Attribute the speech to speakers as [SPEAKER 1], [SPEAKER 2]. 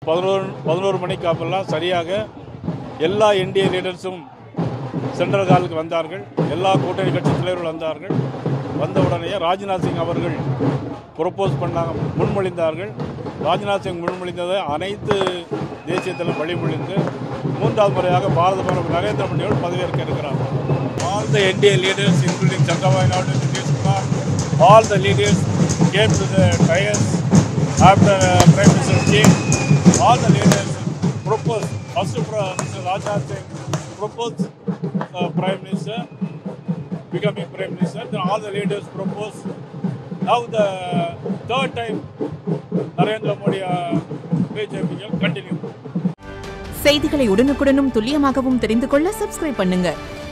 [SPEAKER 1] பதினோரு பதினோரு மணிக்கு அப்பெல்லாம் சரியாக எல்லா இந்திய லீடர்ஸும் சென்ட்ரல் ஹாலுக்கு வந்தார்கள் எல்லா கூட்டணி கட்சி தலைவர்கள் வந்தார்கள் வந்த உடனே ராஜ்நாத் சிங் அவர்கள் ப்ரொப்போஸ் பண்ணாங்க முன்மொழிந்தார்கள் ராஜ்நாத் சிங் முன்மொழிந்ததை அனைத்து தேசிய தலைவர் வழிமொழிந்து மூன்றாவது முறையாக பாரத பிரதமர் நரேந்திர மோடி அவர்கள் பதவியேற்க இருக்கிறார் all the Indian leaders including Chandrababu Naidu Nitish Kumar all the leaders came to the dais after prime minister came all the leaders proposed first uh, Mr. Rajnath Singh proposed uh, prime minister becoming prime minister then all the leaders proposed now the third time Narendra Modi uh, BJP will continue
[SPEAKER 2] செய்திகளை உடனுக்குடனும் துல்லியமாகவும் தெரிந்து கொள்ள subscribe பண்ணுங்க